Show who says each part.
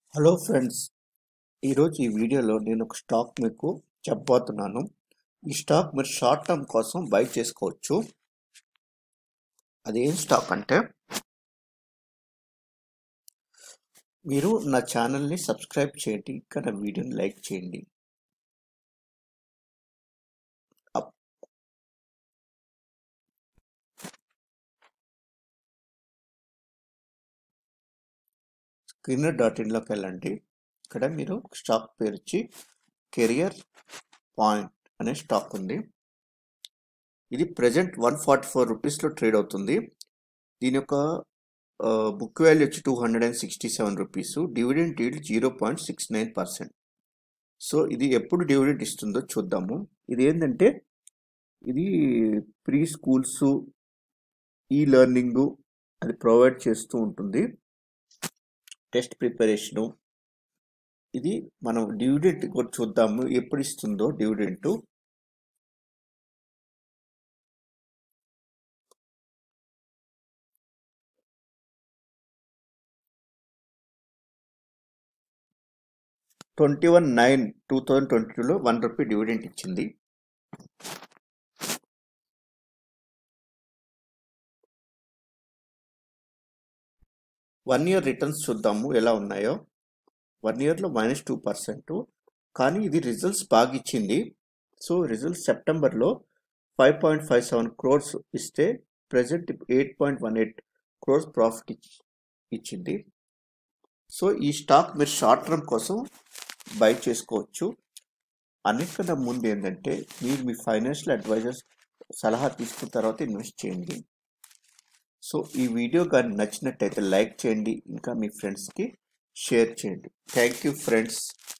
Speaker 1: hello friends ఈరోజు ఈ వీడియోలో నేను ఒక స్టాక్ మీకు చెప్పబోతున్నాను ఈ స్టాక్ మీరు షార్ట్ టర్మ్ కోసం బై చేసుకోవచ్చు అది ఏం స్టాక్ అంటే మీరు నా ఛానల్ని సబ్స్క్రైబ్ చేయండి ఇంకా నా వీడియోని లైక్ చేయండి అప్- స్క్రీనర్ డాట్ ఇన్లోకి వెళ్ళండి ఇక్కడ మీరు స్టాక్ పేరు వచ్చి కెరియర్ పాయింట్ అనే స్టాక్ ఉంది ఇది ప్రజెంట్ వన్ ఫార్టీ ఫోర్ రూపీస్లో ట్రేడ్ అవుతుంది దీని యొక్క బుక్ వాల్యూ వచ్చి two hundred and sixty seven rupees dividend yield zero point six nine percent so ఇది ఎప్పుడు డివిడెంట్ ఇస్తుందో చూద్దాము ఇది ఏంటంటే ఇది ప్రీ స్కూల్స్ ఈ లెర్నింగ్ అది ప్రొవైడ్ చేస్తూ ఉంటుంది టెస్ట్ ప్రిపరేషను ఇది మనం డివిడెంట్ కూడా చూద్దాము ఎప్పుడు ఇస్తుందో dividend twenty one nine two thousand twenty టూలో వన్ రూపీ డివిడెంట్ ఇచ్చింది వన్ ఇయర్ రిటర్న్స్ చూద్దాము ఎలా ఉన్నాయో వన్ ఇయర్లో మైనస్ టూ పర్సెంట్ కానీ ఇది రిజల్ట్స్ బాగా ఇచ్చింది సో రిజల్ట్స్ సెప్టెంబర్లో five point five seven crores ఇస్తే present eight point one eight crores profit ఇచ్చింది సో ఈ స్టాక్ మీరు షార్ట్ టర్మ్ కోసం బై చేసుకోవచ్చు అన్నిటికన్నా ముందు ఏంటంటే మీరు మీ ఫైనాన్షియల్ అడ్వైజర్స్ సలహా తీసుకున్న తర్వాత ఇన్వెస్ట్ చేయండి సో ఈ వీడియో కానీ నచ్చినట్టయితే లైక్ చేయండి ఇంకా మీ ఫ్రెండ్స్కి షేర్ చేయండి థ్యాంక్ యూ ఫ్రెండ్స్